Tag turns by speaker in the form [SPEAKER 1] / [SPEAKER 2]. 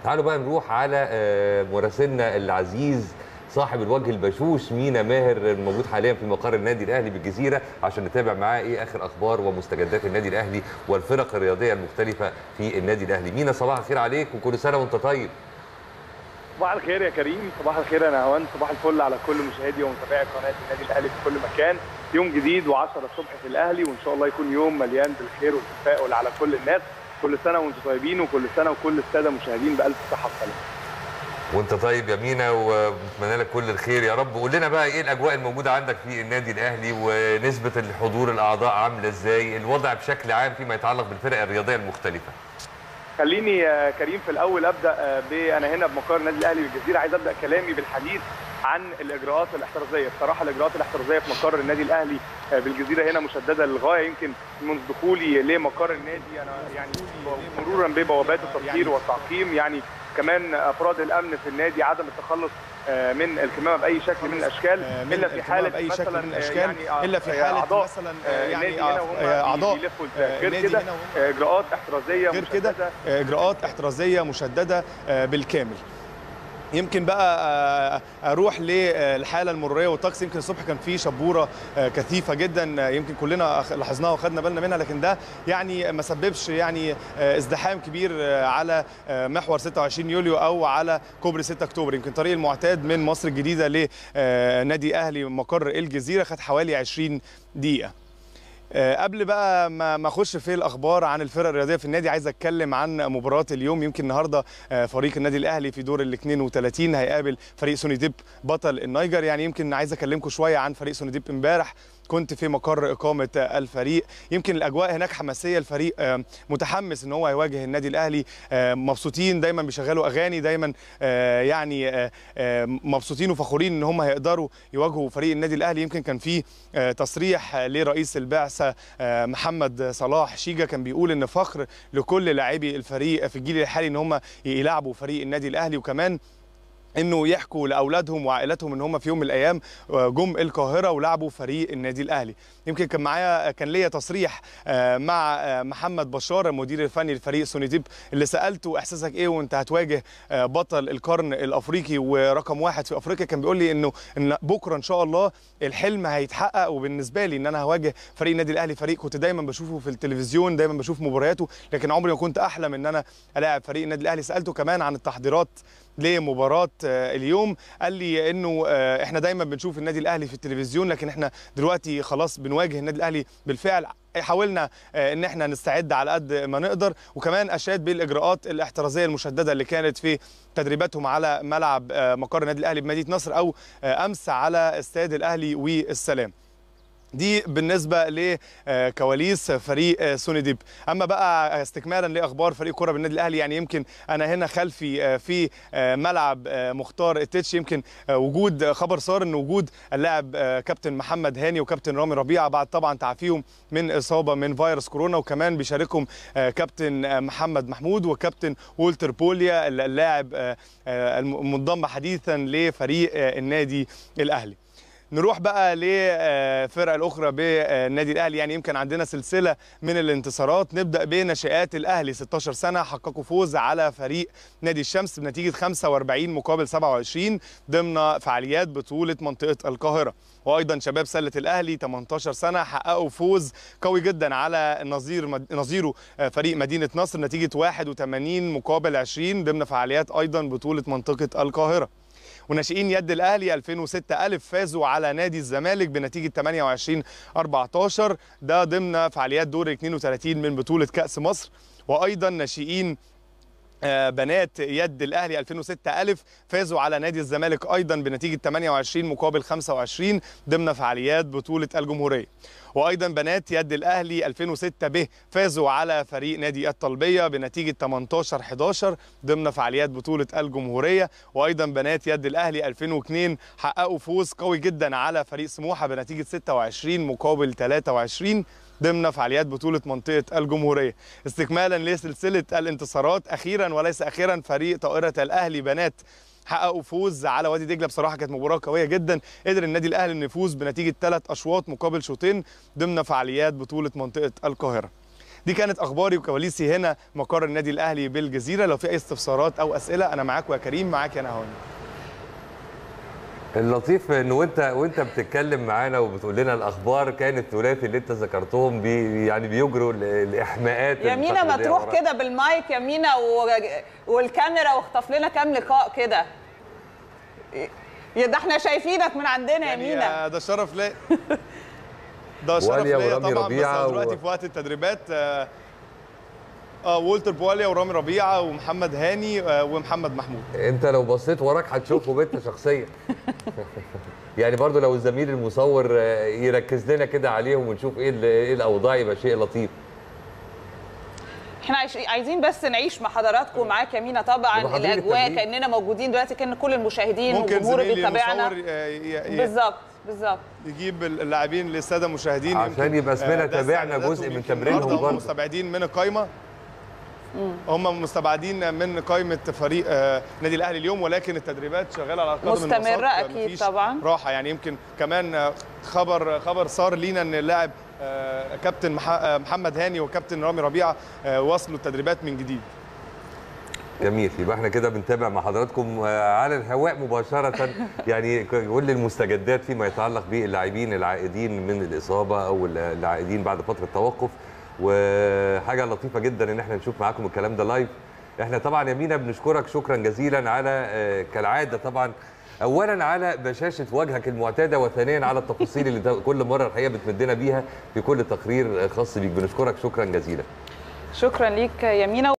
[SPEAKER 1] تعالوا بقى نروح على آه، مراسلنا العزيز صاحب الوجه البشوش مينا ماهر الموجود حاليا في مقر النادي الاهلي بالجزيره عشان نتابع معاه ايه اخر اخبار ومستجدات النادي الاهلي والفرق الرياضيه المختلفه في النادي الاهلي مينا صباح الخير عليك وكل سنه وانت طيب
[SPEAKER 2] صباح الخير يا كريم صباح الخير يا نهوان صباح الفل على كل مشاهدي ومتابعي قناه النادي الاهلي في كل مكان يوم جديد و10 الصبح في الاهلي وان شاء الله يكون يوم مليان بالخير والتفاؤل على كل الناس كل سنه وانتم طيبين وكل سنه وكل الساده المشاهدين بالف صحه وسلامه
[SPEAKER 1] وانت طيب يا مينا وبنتمنى لك كل الخير يا رب قول لنا بقى ايه الاجواء الموجوده عندك في النادي الاهلي ونسبه الحضور الاعضاء عامله ازاي الوضع بشكل عام فيما يتعلق بالفرق الرياضيه المختلفه
[SPEAKER 2] خليني يا كريم في الاول ابدا ب انا هنا بمقر النادي الاهلي بالجزيره عايز ابدا كلامي بالحديث عن الاجراءات الاحترازيه بصراحه الاجراءات الاحترازيه في مقر النادي الاهلي بالجزيره هنا مشدده للغايه يمكن منذ دخولي لمقر النادي انا يعني مرورا ببوابات التطهير والتعقيم يعني كمان افراد الامن في النادي عدم التخلص من الكمامه باي شكل من الاشكال
[SPEAKER 3] الا في حاله بأي شكل من الاشكال يعني الا في حاله
[SPEAKER 2] أعضاء
[SPEAKER 3] مثلا
[SPEAKER 2] يعني
[SPEAKER 3] يعني اعضاء
[SPEAKER 2] غير كده اجراءات احترازيه
[SPEAKER 3] غير كده اجراءات احترازيه مشدده بالكامل يمكن بقى اروح للحاله المروريه والطقس يمكن الصبح كان في شبوره كثيفه جدا يمكن كلنا لاحظناها واخدنا بالنا منها لكن ده يعني ما سببش يعني ازدحام كبير على محور 26 يوليو او على كوبري 6 اكتوبر يمكن طريق المعتاد من مصر الجديده لنادي اهلي مقر الجزيره خد حوالي 20 دقيقه قبل بقى ما اخش في الاخبار عن الفرق الرياضيه في النادي عايز اتكلم عن مباراه اليوم يمكن النهارده فريق النادي الاهلي في دور ال 32 هيقابل فريق سوني ديب بطل النيجر يعني يمكن عايز اكلمكم شويه عن فريق سوني ديب امبارح كنت في مقر إقامة الفريق يمكن الأجواء هناك حماسية الفريق متحمس إن هو يواجه النادي الأهلي مبسوطين دايما بيشغلوا أغاني دايما يعني مبسوطين وفخورين إن هم هيقدروا يواجهوا فريق النادي الأهلي يمكن كان في تصريح لرئيس البعثة محمد صلاح شيجا كان بيقول إن فخر لكل لاعبي الفريق في الجيل الحالي إن هم يلعبوا فريق النادي الأهلي وكمان انه يحكوا لاولادهم وعائلاتهم ان هم في يوم من الايام جم القاهره ولعبوا فريق النادي الاهلي يمكن كان معايا كان ليا تصريح مع محمد بشار المدير الفني لفريق سوني ديب اللي سالته احساسك ايه وانت هتواجه بطل القرن الافريقي ورقم واحد في افريقيا كان بيقول لي انه ان بكره ان شاء الله الحلم هيتحقق وبالنسبه لي ان انا هواجه فريق النادي الاهلي فريق كنت دايما بشوفه في التلفزيون دايما بشوف مبارياته لكن عمري ما كنت احلم ان انا الاعب فريق النادي الاهلي سالته كمان عن التحضيرات لمباراه اليوم قال لي انه احنا دايما بنشوف النادي الاهلي في التلفزيون لكن احنا دلوقتي خلاص بنواجه النادي الاهلي بالفعل حاولنا ان احنا نستعد على قد ما نقدر وكمان اشاد بالاجراءات الاحترازيه المشدده اللي كانت في تدريباتهم على ملعب مقر النادي الاهلي بمدينه نصر او امس على استاد الاهلي والسلام دي بالنسبه لكواليس فريق سوني ديب اما بقى استكمالا لاخبار فريق كره بالنادي الاهلي يعني يمكن انا هنا خلفي في ملعب مختار التتش يمكن وجود خبر صار ان وجود اللاعب كابتن محمد هاني وكابتن رامي ربيعه بعد طبعا تعافيهم من اصابه من فيروس كورونا وكمان بيشاركهم كابتن محمد محمود وكابتن وولتر بوليا اللاعب المنضم حديثا لفريق النادي الاهلي نروح بقى للفرق الاخرى بالنادي الاهلي يعني يمكن عندنا سلسله من الانتصارات نبدا بناشئات الاهلي 16 سنه حققوا فوز على فريق نادي الشمس بنتيجه 45 مقابل 27 ضمن فعاليات بطوله منطقه القاهره وايضا شباب سله الاهلي 18 سنه حققوا فوز قوي جدا على نظير نظيره فريق مدينه نصر نتيجه 81 مقابل 20 ضمن فعاليات ايضا بطوله منطقه القاهره وناشئين يد الاهلي 2006 الف فازوا على نادي الزمالك بنتيجه 28 14 ده ضمن فعاليات دور 32 من بطوله كاس مصر وايضا ناشئين بنات يد الاهلي 2006 الف فازوا على نادي الزمالك ايضا بنتيجه 28 مقابل 25 ضمن فعاليات بطوله الجمهوريه وايضا بنات يد الاهلي 2006 ب فازوا على فريق نادي الطلبيه بنتيجه 18 11 ضمن فعاليات بطوله الجمهوريه وايضا بنات يد الاهلي 2002 حققوا فوز قوي جدا على فريق سموحه بنتيجه 26 مقابل 23 ضمن فعاليات بطولة منطقة الجمهورية استكمالا لسلسلة الانتصارات أخيرا وليس أخيرا فريق طائرة الأهلي بنات حققوا فوز على وادي دجله بصراحه كانت مباراه قويه جدا قدر النادي الاهلي انه يفوز بنتيجه ثلاث اشواط مقابل شوطين ضمن فعاليات بطوله منطقه القاهره دي كانت اخباري وكواليسي هنا مقر النادي الاهلي بالجزيره لو في اي استفسارات او اسئله انا معاك يا كريم معاك يا نهاوند
[SPEAKER 1] اللطيف ان وانت وانت بتتكلم معانا وبتقول لنا الاخبار كان الثلاثي اللي انت ذكرتهم بي يعني بيجروا ال- الاحماءات
[SPEAKER 4] يا مينا ما
[SPEAKER 1] التقليدية
[SPEAKER 4] تروح
[SPEAKER 1] ورا.
[SPEAKER 4] كده بالمايك يا مينا و... والكاميرا واخطف لنا كام لقاء كده يا ده احنا شايفينك من عندنا يا مينا
[SPEAKER 3] آه، ده شرف ليا ده شرف
[SPEAKER 1] واليا
[SPEAKER 3] ليا
[SPEAKER 1] ورامي
[SPEAKER 3] طبعا
[SPEAKER 1] ربيعة
[SPEAKER 3] بس دلوقتي
[SPEAKER 1] و-
[SPEAKER 3] في وقت التدريبات آه آه وولتر بواليا ورامي ربيعه ومحمد هاني آه ومحمد محمود
[SPEAKER 1] انت لو بصيت وراك هتشوفه انت شخصيا يعني برضو لو الزميل المصور آه، يركز لنا كده عليهم ونشوف ايه ال- ايه الاوضاع يبقى شيء لطيف
[SPEAKER 4] احنا عايش- عايزين بس نعيش مع حضراتكم معاك يا مينا طبعا
[SPEAKER 1] يبقى حاضرين
[SPEAKER 4] الاجواء
[SPEAKER 1] التمرين.
[SPEAKER 4] كاننا موجودين دلوقتي كان كل المشاهدين
[SPEAKER 3] ممكن
[SPEAKER 4] والجمهور اللي
[SPEAKER 3] زميلي
[SPEAKER 4] بيتابعنا
[SPEAKER 3] المصور آه، ي- ي-
[SPEAKER 4] بالظبط بالظبط
[SPEAKER 3] يجيب اللاعبين للساده المشاهدين
[SPEAKER 1] عشان
[SPEAKER 3] يمكن،
[SPEAKER 1] يبقى اسمنا
[SPEAKER 3] آه، ده
[SPEAKER 1] تابعنا
[SPEAKER 3] استعداداتهم
[SPEAKER 1] جزء من
[SPEAKER 3] يمكن
[SPEAKER 1] تمرينهم
[SPEAKER 3] النهاردة
[SPEAKER 1] برضه.
[SPEAKER 3] هم مستبعدين من القايمه هم مستبعدين من قائمه فريق آه، النادي الاهلي اليوم ولكن التدريبات شغاله على قدم
[SPEAKER 4] مستمرة
[SPEAKER 3] الوسط، آه،
[SPEAKER 4] أكيد
[SPEAKER 3] مفيش
[SPEAKER 4] طبعاً.
[SPEAKER 3] راحه يعني يمكن كمان آه، خبر خبر صار لينا ان اللاعب آه، كابتن مح- آه، محمد هاني وكابتن رامي ربيعه آه، وصلوا التدريبات من جديد
[SPEAKER 1] جميل يبقى احنا كده بنتابع مع حضراتكم آه، على الهواء مباشرة يعني كل المستجدات فيما يتعلق باللاعبين العائدين من الإصابة أو العائدين بعد فترة توقف وحاجة لطيفة جدا إن احنا نشوف معاكم الكلام ده لايف احنا طبعا يا مينا بنشكرك شكرا جزيلا على آه، كالعادة طبعا اولا على بشاشه وجهك المعتاده وثانيا على التفاصيل اللي ده- كل مره الحقيقه بتمدنا بيها في كل تقرير خاص بيك بنشكرك شكرا جزيلا
[SPEAKER 4] شكرا ليك يا مينا